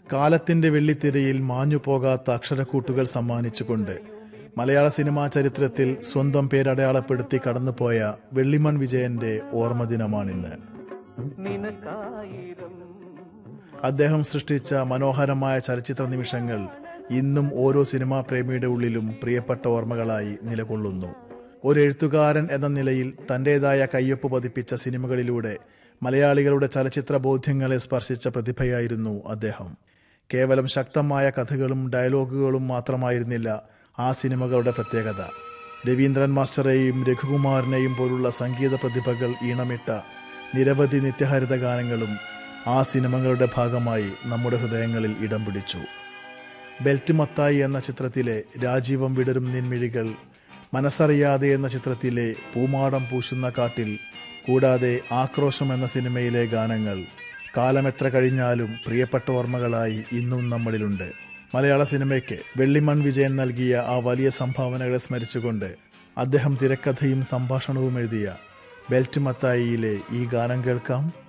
കാലത്തിന്റെ വെള്ളിത്തിരയിൽ മാഞ്ഞു പോകാത്ത അക്ഷരക്കൂട്ടുകൾ സമ്മാനിച്ചുകൊണ്ട് മലയാള സിനിമാ ചരിത്രത്തിൽ സ്വന്തം പേരടയാളപ്പെടുത്തി കടന്നുപോയ വെള്ളിമൺ വിജയന്റെ ഓർമ്മദിനമാണിന്ന് അദ്ദേഹം സൃഷ്ടിച്ച മനോഹരമായ ചലച്ചിത്ര നിമിഷങ്ങൾ ഇന്നും ഓരോ സിനിമാ പ്രേമിയുടെ ഉള്ളിലും പ്രിയപ്പെട്ട ഓർമ്മകളായി നിലകൊള്ളുന്നു ഒരു എഴുത്തുകാരൻ എന്ന നിലയിൽ തന്റേതായ കയ്യൊപ്പ് പതിപ്പിച്ച സിനിമകളിലൂടെ മലയാളികളുടെ ചലച്ചിത്ര ബോധ്യങ്ങളെ സ്പർശിച്ച പ്രതിഭയായിരുന്നു അദ്ദേഹം കേവലം ശക്തമായ കഥകളും ഡയലോഗുകളും മാത്രമായിരുന്നില്ല ആ സിനിമകളുടെ പ്രത്യേകത രവീന്ദ്രൻ മാസ്റ്ററെയും രഘുകുമാറിനെയും പോലുള്ള സംഗീത പ്രതിഭകൾ ഈണമിട്ട നിരവധി നിത്യഹരിത ഗാനങ്ങളും ആ സിനിമകളുടെ ഭാഗമായി നമ്മുടെ ഹൃദയങ്ങളിൽ ഇടം പിടിച്ചു ബെൽറ്റ് മത്തായി എന്ന ചിത്രത്തിലെ രാജീവം വിടരും നിൻമിഴികൾ മനസ്സറിയാതെ എന്ന ചിത്രത്തിലെ പൂമാടം പൂശുന്ന കാട്ടിൽ കൂടാതെ ആക്രോശം എന്ന സിനിമയിലെ ഗാനങ്ങൾ കാലമെത്ര കഴിഞ്ഞാലും പ്രിയപ്പെട്ട ഓർമ്മകളായി ഇന്നും നമ്മളിലുണ്ട് മലയാള സിനിമയ്ക്ക് വെള്ളിമൺ വിജയൻ നൽകിയ ആ വലിയ സംഭാവനകളെ സ്മരിച്ചുകൊണ്ട് അദ്ദേഹം തിരക്കഥയും സംഭാഷണവും എഴുതിയ ബെൽറ്റ് മത്തായിയിലെ ഈ ഗാനം കേൾക്കാം